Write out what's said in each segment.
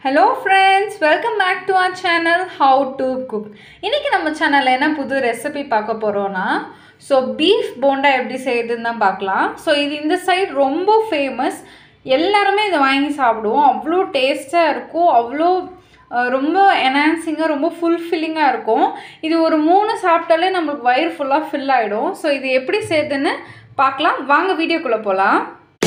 hello friends welcome back to our channel how to cook இன்றைக்கி நம்ம சேனலில் என்ன புது ரெசிபி பார்க்க போகிறோன்னா ஸோ பீஃப் போண்டா எப்படி செய்யுதுன்னு தான் பார்க்கலாம் ஸோ இது இந்த சைடு ரொம்ப ஃபேமஸ் எல்லாருமே இதை வாங்கி சாப்பிடுவோம் அவ்வளோ டேஸ்ட்டாக இருக்கும் அவ்வளோ அஹ், ரொம்ப என்ஹான்சிங்காக ரொம்ப ஃபுல்ஃபில்லிங்காக இருக்கும் இது ஒரு மூணு சாப்பிட்டாலே நம்மளுக்கு வயிறு ஃபுல்லாக ஃபில் ஆகிடும் ஸோ இது எப்படி செய்யுதுன்னு பார்க்கலாம் வாங்க வீடியோக்குள்ளே போகலாம்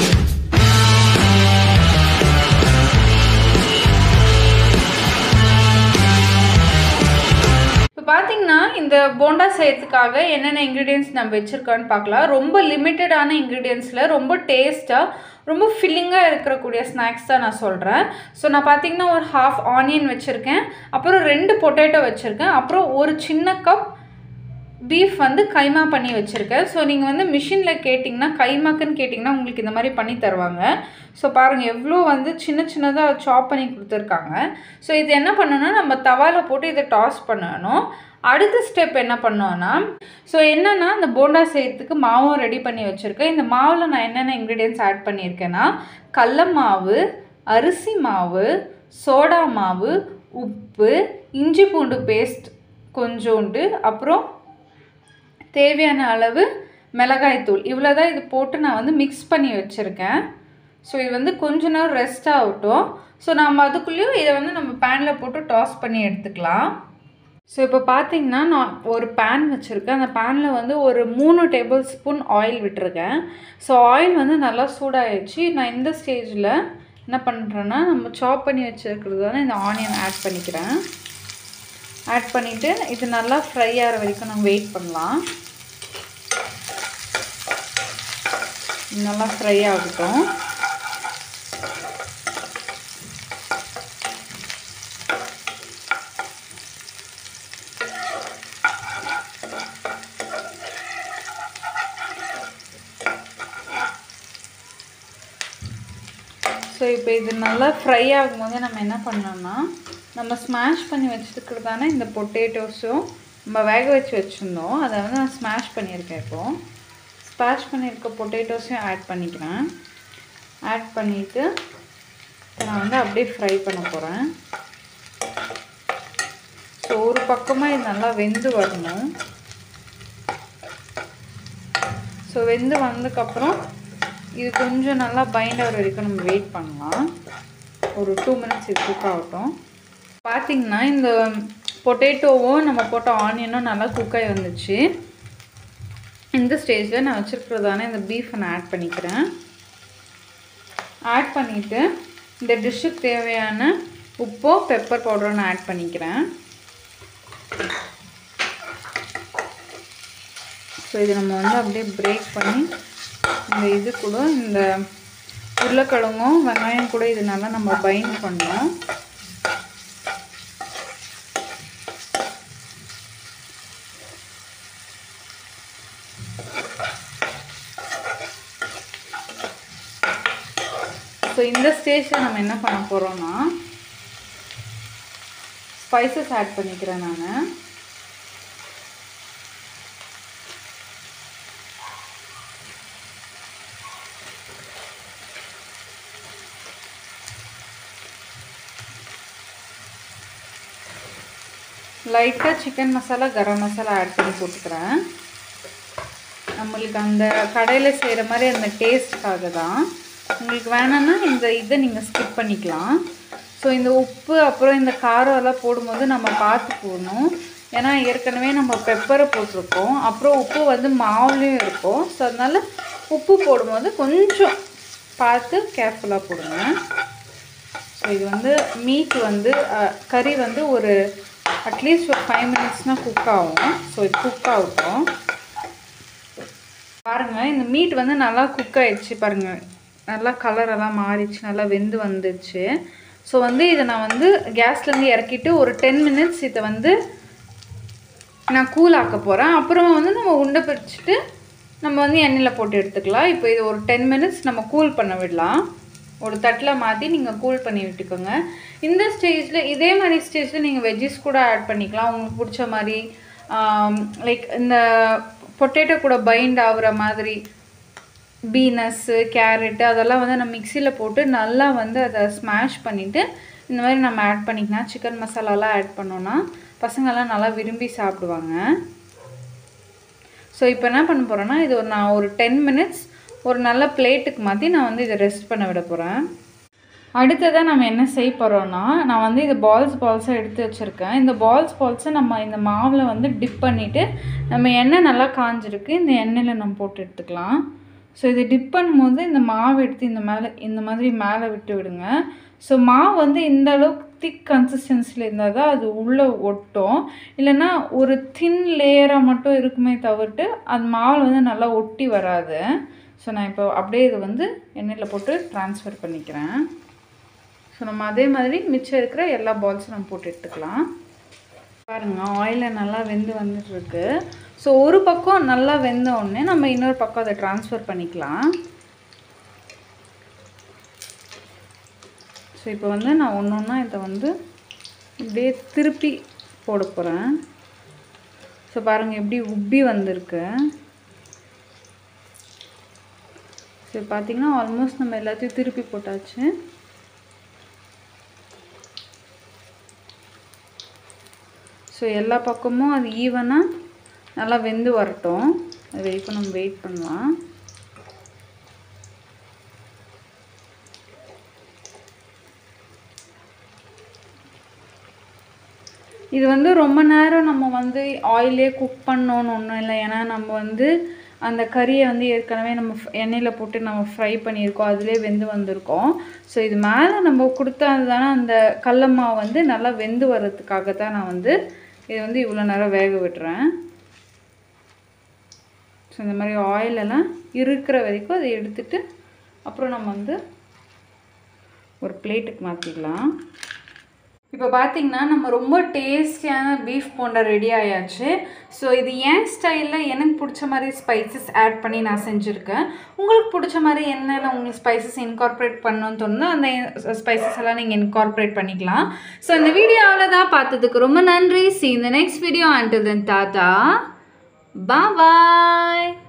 இப்போ பார்த்தீங்கன்னா இந்த போண்டா செய்யறதுக்காக என்னென்ன இன்க்ரீடியன்ஸ் நம்ம வச்சுருக்கோன்னு பார்க்கலாம் ரொம்ப லிமிட்டடான இன்க்ரீடியன்ஸில் ரொம்ப டேஸ்ட்டாக ரொம்ப ஃபில்லிங்காக இருக்கக்கூடிய ஸ்நாக்ஸ் தான் நான் சொல்கிறேன் ஸோ நான் பார்த்தீங்கன்னா ஒரு ஹாஃப் ஆனியன் வச்சுருக்கேன் அப்புறம் ரெண்டு பொட்டேட்டோ வச்சுருக்கேன் அப்புறம் ஒரு சின்ன கப் பீஃப் வந்து கைமா பண்ணி வச்சுருக்கேன் ஸோ நீங்கள் வந்து மிஷினில் கேட்டிங்கன்னா கைமாக்குன்னு கேட்டிங்கன்னா உங்களுக்கு இந்த மாதிரி பண்ணி தருவாங்க ஸோ பாருங்கள் எவ்வளோ வந்து சின்ன சின்னதாக சாப் பண்ணி கொடுத்துருக்காங்க ஸோ இது என்ன பண்ணணும்னா நம்ம தவாவில் போட்டு இதை டாஸ் பண்ணணும் அடுத்த ஸ்டெப் என்ன பண்ணோன்னா ஸோ என்னென்னா இந்த போண்டா செய்யறதுக்கு மாவும் ரெடி பண்ணி வச்சுருக்கேன் இந்த மாவில் நான் என்னென்ன இன்க்ரீடியன்ஸ் ஆட் பண்ணியிருக்கேன்னா கடல மாவு அரிசி மாவு சோடா மாவு உப்பு இஞ்சி பூண்டு பேஸ்ட் கொஞ்சோண்டு அப்புறம் தேவையான அளவு மிளகாய்த்தூள் இவ்வளோ தான் இது போட்டு நான் வந்து மிக்ஸ் பண்ணி வச்சுருக்கேன் ஸோ இது வந்து கொஞ்ச நேரம் ரெஸ்ட் ஆகட்டும் ஸோ நம்ம அதுக்குள்ளேயும் இதை வந்து நம்ம பேனில் போட்டு டாஸ் பண்ணி எடுத்துக்கலாம் ஸோ இப்போ பார்த்தீங்கன்னா நான் ஒரு பேன் வச்சுருக்கேன் அந்த பேனில் வந்து ஒரு மூணு டேபிள் ஸ்பூன் ஆயில் விட்டுருக்கேன் ஸோ ஆயில் வந்து நல்லா சூடாகிடுச்சு நான் இந்த ஸ்டேஜில் என்ன பண்ணுறேன்னா நம்ம சாப் பண்ணி வச்சுருக்கிறதான இந்த ஆனியன் ஆட் பண்ணிக்கிறேன் ஆட் பண்ணிவிட்டு இது நல்லா ஃப்ரை ஆகிற வரைக்கும் நம்ம வெயிட் பண்ணலாம் இது நல்லா ஃப்ரை ஆகட்டும் ஸோ இப்போ இது நல்லா ஃப்ரை ஆகும்போது நம்ம என்ன பண்ணோம்னா நம்ம ஸ்மாஷ் பண்ணி வச்சுருக்கிறதான இந்த பொட்டேட்டோஸும் நம்ம வேக வச்சு வச்சுருந்தோம் அதை வந்து நான் ஸ்மாஷ் பண்ணியிருக்கேன் இப்போது ஸ்மாஷ் பண்ணியிருக்க பொட்டேட்டோஸையும் ஆட் பண்ணிக்கிறேன் ஆட் பண்ணிவிட்டு நான் வந்து அப்படியே ஃப்ரை பண்ண போகிறேன் ஸோ ஒரு பக்கமாக இது நல்லா வெந்து வரணும் ஸோ வெந்து வந்ததுக்கப்புறம் இது கொஞ்சம் நல்லா பைண்ட் ஆகிற வரைக்கும் நம்ம வெயிட் பண்ணலாம் ஒரு டூ மினிட்ஸ் இது குக் ஆகட்டும் பார்த்திங்கன்னா இந்த பொட்டேட்டோவும் நம்ம போட்ட ஆனியனும் நல்லா குக் ஆகி வந்துச்சு இந்த ஸ்டேஜில் நான் வச்சுருக்கிறதான இந்த பீஃபை நான் ஆட் பண்ணிக்கிறேன் ஆட் பண்ணிவிட்டு இந்த டிஷ்ஷுக்கு தேவையான உப்போ பெப்பர் பவுடரோ நான் ஆட் பண்ணிக்கிறேன் ஸோ இது நம்ம வந்து அப்படியே பிரேக் பண்ணி இந்த இது கூட இந்த உருளைக்கிழங்கும் வெங்காயம் கூட இது நல்லா நம்ம பைண்ட் பண்ணோம் ஸோ இந்த ஸ்டேஜில் நம்ம என்ன பண்ண போகிறோம்னா ஸ்பைசஸ் ஆட் பண்ணிக்கிறேன் நான் லைட்டாக சிக்கன் மசாலா கரம் மசாலா ஆட் பண்ணி போட்டுக்கிறேன் நம்மளுக்கு அந்த கடையில் செய்கிற மாதிரி அந்த டேஸ்ட்காக தான் உங்களுக்கு வேணும்னா இந்த இதை நீங்கள் ஸ்கிப் பண்ணிக்கலாம் ஸோ இந்த உப்பு அப்புறம் இந்த காரம் எல்லாம் போடும்போது நம்ம பார்த்து போடணும் ஏன்னா ஏற்கனவே நம்ம பெப்பரை போட்டிருக்கோம் அப்புறம் உப்பு வந்து மாவுலேயும் இருக்கும் ஸோ அதனால் உப்பு போடும்போது கொஞ்சம் பார்த்து கேர்ஃபுல்லாக போடுங்க ஸோ இது வந்து மீட் வந்து அஹ், கறி வந்து ஒரு அட்லீஸ்ட் ஒரு ஃபைவ் மினிட்ஸ்னால் குக் ஆகும் ஸோ இது குக் ஆகட்டும் பாருங்கள் இந்த மீட் வந்து நல்லா குக் ஆயிடுச்சு பாருங்கள் நல்லா கலரெல்லாம் மாறிச்சு நல்லா வெந்து வந்துச்சு ஸோ வந்து இதை நான் வந்து கேஸ்லேருந்து இறக்கிட்டு ஒரு டென் மினிட்ஸ் இதை வந்து நான் கூல் ஆக்க போகிறேன் அப்புறமா வந்து நம்ம உண்டை பிரிச்சுட்டு நம்ம வந்து எண்ணெயில் போட்டு எடுத்துக்கலாம் இப்போ இது ஒரு டென் மினிட்ஸ் நம்ம கூல் பண்ண விடலாம் ஒரு தட்டில் மாற்றி நீங்கள் கூல் பண்ணி விட்டுக்கோங்க இந்த ஸ்டேஜில் இதே மாதிரி ஸ்டேஜில் நீங்கள் வெஜ்ஜஸ் கூட ஆட் பண்ணிக்கலாம் உங்களுக்கு பிடிச்ச மாதிரி லைக் இந்த பொட்டேட்டோ கூட பைண்ட் ஆகுற மாதிரி பீனஸ்ஸு கேரட்டு அதெல்லாம் வந்து நான் மிக்சியில் போட்டு நல்லா வந்து அதை ஸ்மாஷ் பண்ணிவிட்டு இந்த மாதிரி நம்ம ஆட் பண்ணிக்கலாம் சிக்கன் மசாலாலாம் ஆட் பண்ணோன்னா பசங்கள்லாம் நல்லா விரும்பி சாப்பிடுவாங்க ஸோ இப்போ என்ன பண்ண போகிறேன்னா இது ஒரு நான் ஒரு டென் மினிட்ஸ் ஒரு நல்ல பிளேட்டுக்கு மாற்றி நான் வந்து இதை ரெஸ்ட் பண்ண விட போகிறேன் அடுத்ததாக நம்ம என்ன செய்ய போகிறோன்னா நான் வந்து இது பால்ஸ் பால்ஸாக எடுத்து வச்சுருக்கேன் இந்த பால்ஸ் பால்ஸை நம்ம இந்த மாவில் வந்து டிப் பண்ணிவிட்டு நம்ம எண்ணெய் நல்லா காஞ்சிருக்கு இந்த எண்ணெயில் நம்ம போட்டு எடுத்துக்கலாம் ஸோ இது டிப் பண்ணும்போது இந்த மாவு எடுத்து இந்த மேலே இந்த மாதிரி மேலே விட்டு விடுங்க ஸோ மாவு வந்து இந்த அளவுக்கு திக் கன்சிஸ்டன்சியில் இருந்தால் தான் அது உள்ளே ஒட்டும் இல்லைன்னா ஒரு தின் லேயராக மட்டும் இருக்குமே தவிர்த்து அது மாவில் வந்து நல்லா ஒட்டி வராது ஸோ நான் இப்போ அப்படியே இது வந்து எண்ணெயில் போட்டு ட்ரான்ஸ்ஃபர் பண்ணிக்கிறேன் ஸோ நம்ம அதே மாதிரி மிச்சம் இருக்கிற எல்லா பால்ஸும் நம்ம போட்டு எடுத்துக்கலாம் பாருங்கள் ஆயிலில் நல்லா வெந்து வந்துட்டுருக்கு ஸோ ஒரு பக்கம் நல்லா வெந்த உடனே நம்ம இன்னொரு பக்கம் அதை ட்ரான்ஸ்ஃபர் பண்ணிக்கலாம் ஸோ இப்போ வந்து நான் ஒன்று ஒன்றா இதை வந்து இப்படியே திருப்பி போட போகிறேன் ஸோ பாருங்கள் எப்படி உப்பி வந்திருக்கு ஸோ பார்த்தீங்கன்னா ஆல்மோஸ்ட் நம்ம எல்லாத்தையும் திருப்பி போட்டாச்சு ஸோ எல்லா பக்கமும் அது ஈவனாக நல்லா வெந்து வரட்டும் அது வரைக்கும் நம்ம வெயிட் பண்ணலாம் இது வந்து ரொம்ப நேரம் நம்ம வந்து ஆயிலே குக் பண்ணோன்னு ஒன்றும் இல்லை ஏன்னா நம்ம வந்து அந்த கறியை வந்து ஏற்கனவே நம்ம எண்ணெயில் போட்டு நம்ம ஃப்ரை பண்ணியிருக்கோம் அதிலே வெந்து வந்திருக்கோம் ஸோ இது மேலே நம்ம கொடுத்தது தானே அந்த கடலமாவு வந்து நல்லா வெந்து வர்றதுக்காக தான் நான் வந்து இது வந்து இவ்வளோ நேரம் வேக விட்டுறேன் ஸோ இந்த மாதிரி ஆயிலெல்லாம் இருக்கிற வரைக்கும் அதை எடுத்துட்டு அப்புறம் நம்ம வந்து ஒரு பிளேட்டுக்கு மாற்றிக்கலாம் இப்போ பார்த்தீங்கன்னா நம்ம ரொம்ப டேஸ்டியான பீஃப் போண்டா ரெடி ஆயாச்சு ஸோ இது என் ஸ்டைலில் எனக்கு பிடிச்ச மாதிரி ஸ்பைசஸ் ஆட் பண்ணி நான் செஞ்சுருக்கேன் உங்களுக்கு பிடிச்ச மாதிரி என்னென்ன உங்களுக்கு ஸ்பைசஸ் இன்கார்ப்ரேட் பண்ணணும்னு தோணுதோ அந்த ஸ்பைசஸ் எல்லாம் நீங்கள் இன்கார்ப்ரேட் பண்ணிக்கலாம் ஸோ இந்த வீடியோ அவ்வளோதான் பார்த்ததுக்கு ரொம்ப நன்றி சி இந்த நெக்ஸ்ட் வீடியோ அண்ட் தென் தாத்தா பாய்